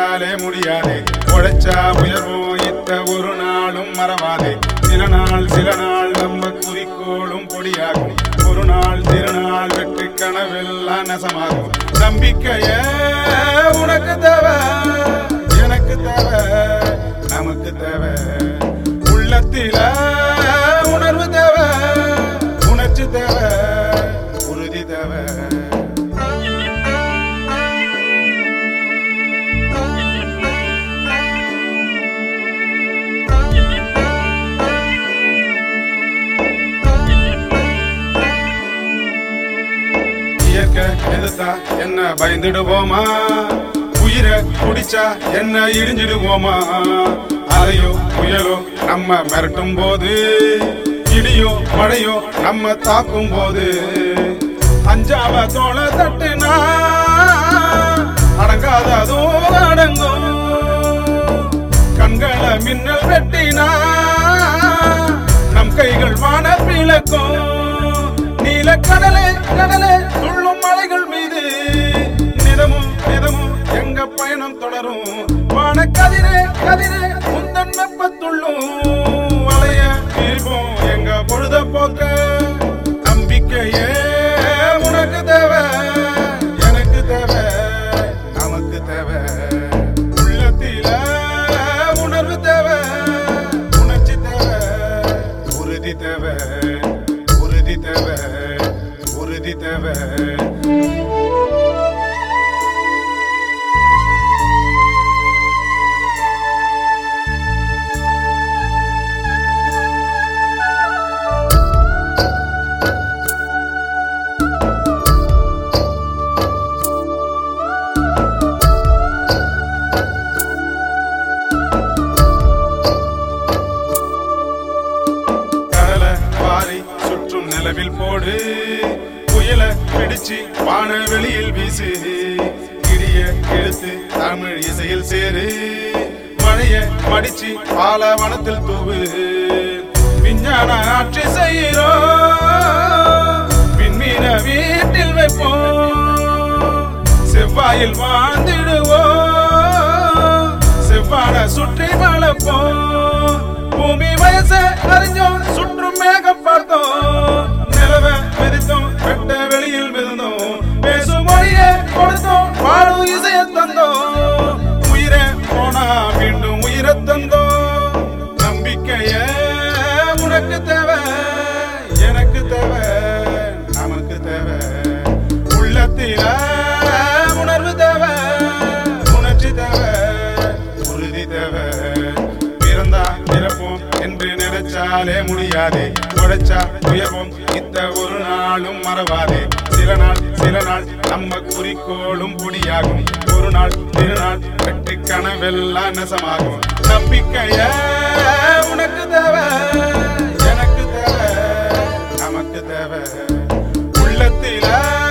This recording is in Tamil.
நினைச்சாலே முடியாதே உழைச்சா உயர்வோம் இத்த ஒரு நாளும் மறவாதே சில நாள் சில நாள் நம்ம குறிக்கோளும் பொடியாகும் ஒரு நாள் திருநாள் வெற்றி கனவெல்லாம் நசமாகும் நம்பிக்கைய உனக்கு தேவை எனக்கு தேவை நமக்கு தேவை உள்ளத்தில உணர்வு தேவை உணர்ச்சி தேவை உறுதி தேவை இயற்க எதிர்த்தா என்ன பயந்துடுவோமா உயிரை குடிச்சா என்ன இடிஞ்சிடுவோமா அலையோ புயலோ நம்ம மிரட்டும் போது இடியோ மழையோ நம்ம தாக்கும் போது அஞ்சாம தோள தட்டுனா அடங்காததும் அடங்கும் கண்களை மின்னல் வெட்டினா நம் கைகள் வான பிளக்கும் நீல கடலே கடலே துள்ளும் மலைகள் மீது நிதமும் நிதமும் எங்க பயணம் தொடரும் வான கதிரே கதிரே முந்தன் வெப்பத்துள்ளும் வளைய இருப்போம் எங்க பொழுத போக்க நம்பிக்கையே உனக்கு தேவை எனக்கு தேவை நமக்கு தேவை உள்ளத்தில உணர்வு தேவை உணர்ச்சி தேவை உறுதி தேவை உறுதி தேவை உறுதி தேவை கடலை வாரி சுற்றும் நிலவில் போடு புயல பிடிச்சு வான வெளியில் வீசு இடிய இழுத்து தமிழ் இசையில் சேரு மழைய மடிச்சு பாலவனத்தில் தூவு விஞ்ஞான ஆட்சி செய்கிறோம் விண்மீன வீட்டில் வைப்போம் செவ்வாயில் வாழ்ந்திடுவோம் செவ்வாட சுற்றி வளர்ப்போம் பூமி வயச அறிஞ்சோம் சுற்றும் மேகம் பார்த்தோம் நிலவ மிதித்தோம் வெட்ட வெளியில் மிதந்தோம் பேசும் மொழியை கொடுத்தோம் வாழும் இசைய தந்தோம் உயிரை போனா மீண்டும் உயிரை தந்தோம் நம்பிக்கைய உனக்கு தேவை எனக்கு தேவை நமக்கு தேவை உள்ளத்தில உணர்வு தேவை உணர்ச்சி தேவை உறுதி தேவை பிறந்தா பிறப்போம் என்று நினைச்சாலே முடியாதே உழைச்சா உயர்வோம் இத்த ஒரு நாளும் மறவாதே சில நாள் சில நாள் நம்ம குறிக்கோளும் புடியாகும் ஒரு நாள் திருநாள் வெற்றி கனவெல்லாம் நெசமாகும் நம்பிக்கைய உனக்கு தேவை எனக்கு தேவை நமக்கு தேவை உள்ளத்தில